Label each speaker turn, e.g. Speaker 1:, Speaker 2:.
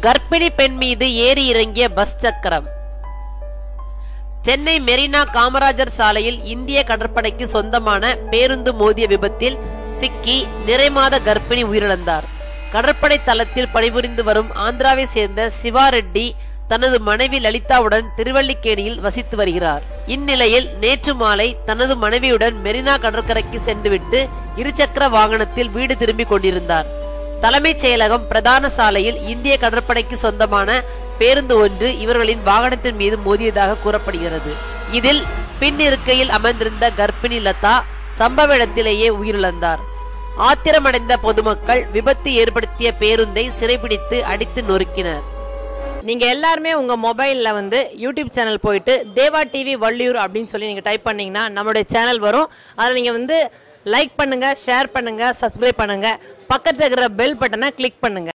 Speaker 1: கர்ப்பிணி பெண் மீது ஏறி இறங்கிய பஸ் சக்கரம் சென்னை மெரினா காமராஜர் சாலையில் இந்திய கடற்படைக்கு சொந்தமான பேருந்து மோதிய விபத்தில் சிக்கி நிறைமாத கர்ப்பிணி உயிரிழந்தார் கடற்படை தளத்தில் பணிபுரிந்து வரும் ஆந்திராவை சேர்ந்த சிவா ரெட்டி தனது மனைவி லலிதாவுடன் திருவல்லிக்கேணியில் வசித்து வருகிறார் இந்நிலையில் நேற்று மாலை தனது மனைவியுடன் மெரினா கடற்கரைக்கு சென்றுவிட்டு இருசக்கர வாகனத்தில் வீடு திரும்பிக் கொண்டிருந்தார் தலைமைச் செயலகம் பிரதான சாலையில் இந்திய கடற்படைக்கு சொந்தமான பேருந்து ஒன்று இவர்களின் வாகனத்தின் மீது மோதியதாக கூறப்படுகிறது இதில் பின் இருக்கையில் அமர்ந்திருந்த கர்ப்பிணி லதா சம்பவ இடத்திலேயே உயிரிழந்தார் ஆத்திரமடைந்த பொதுமக்கள் விபத்து ஏற்படுத்திய பேருந்தை சிறைபிடித்து அடித்து நொறுக்கினர்
Speaker 2: நீங்கள் எல்லாருமே உங்கள் மொபைலில் வந்து யூடியூப் சேனல் போயிட்டு தேவா டிவி வள்ளியூர் அப்படின்னு சொல்லி நீங்கள் டைப் பண்ணிங்கன்னா நம்மளுடைய சேனல் வரும் அதில் நீங்கள் வந்து லைக் பண்ணுங்கள் ஷேர் பண்ணுங்கள் சப்ஸ்கிரைப் பண்ணுங்கள் பக்கத்தில் இருக்கிற பெல் பட்டனை கிளிக் பண்ணுங்கள்